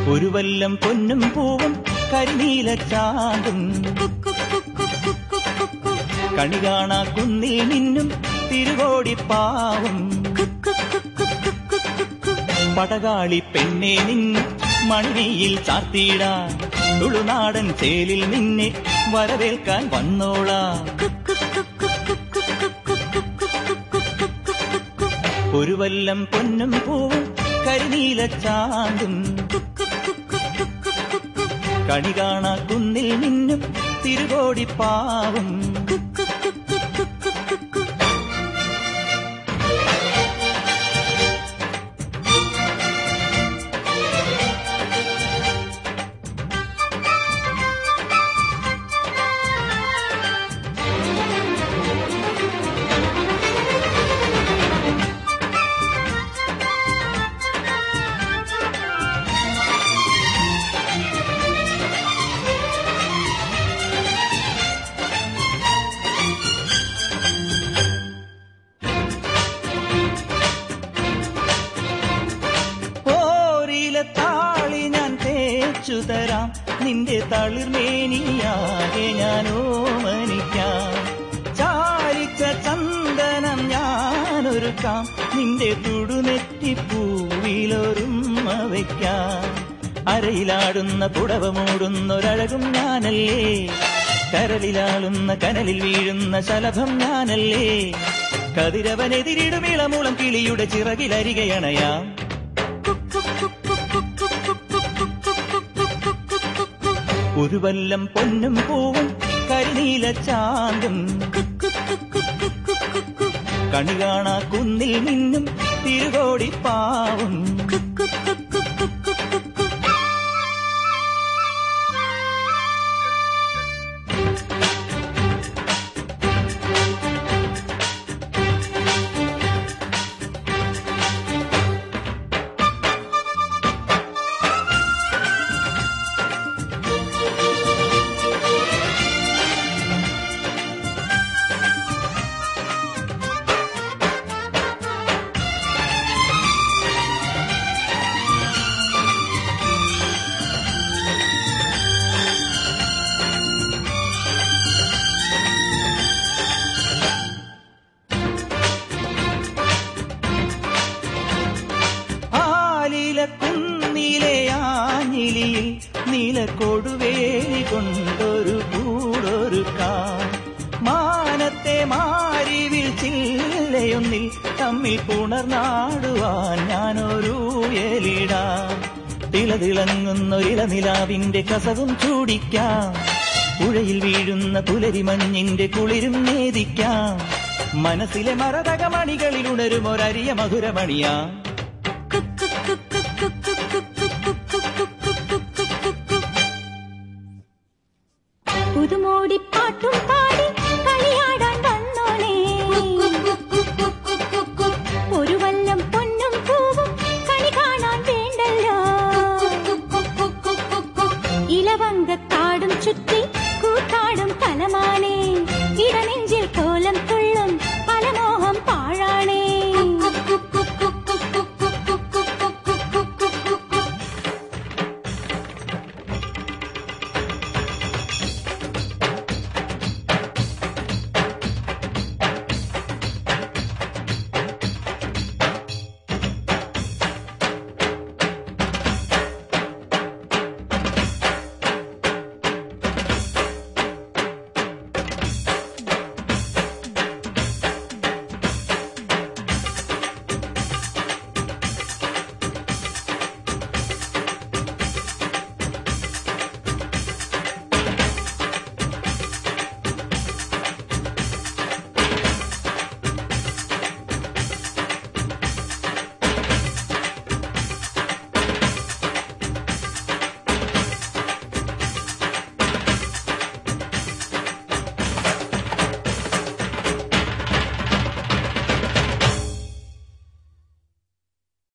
ഒരു വല്ലം പൊന്നും പൂവും കരിനീല ചാന്തും കണി കാണാ കുന്നിൽ നിന്നും തിരുകോടിപ്പാവും പടകാളി പെണ്ണെ നിന്നു മണിയിൽ ചാർത്തിയിടാ തുളുനാടൻ ചേലിൽ നിന്നെ വരവേൽക്കാൻ വന്നോളാ ഒരു വല്ലം പൊന്നും പൂവും കരിനീല ചാന്തും കണി കാണാ കുന്നിൽ നിന്നും തിരുകോടിപ്പാവും ഓരിലെ താളി ഞാൻ തേച്ചു തരാം നിന്റെ തളിർമേനിയാകെ ഞാൻ ഓമനിക്കാം ചാലിച്ച ചന്ദനം ഞാനൊരുക്കാം നിന്റെ തുടുനെറ്റിപ്പൂവിലൊരുമ്മ വയ്ക്കാം അരയിലാടുന്ന പുടവ മൂടുന്നൊരഴകും ഞാനല്ലേ കരലിലാളുന്ന കനലിൽ വീഴുന്ന ശലഭം ഞാനല്ലേ കതിരവനെതിരിടും ഇളമുളം കിളിയുടെ ചിറകിലരികയണയാം ഒരു വല്ലം പൊന്നും പൂവും കരിനീല ചാന്തും കണി കാണാ കുന്നിൽ നിന്നും തിരുകോടിപ്പാവും ആലില കുന്നിലെ ആഞ്ഞിലിയിൽ നീല കൊടുവേലി കൊണ്ടൊരു കൂടൊരു മാനത്തെ മാരിവിൽ ചില്ലയൊന്നിൽ തമ്മിൽ പുണർനാടുവാൻ ഞാനൊരു എലിടാം തിളതിളങ്ങുന്നൊരിളനിലാവിന്റെ കസവും ചൂടിക്കാം പുഴയിൽ വീഴുന്ന പുലരിമഞ്ഞിന്റെ കുളിരും നേദിക്കാം മനസ്സിലെ മരതകമണികളിൽ ഉണരും ഒരരിയ മധുരമണിയാം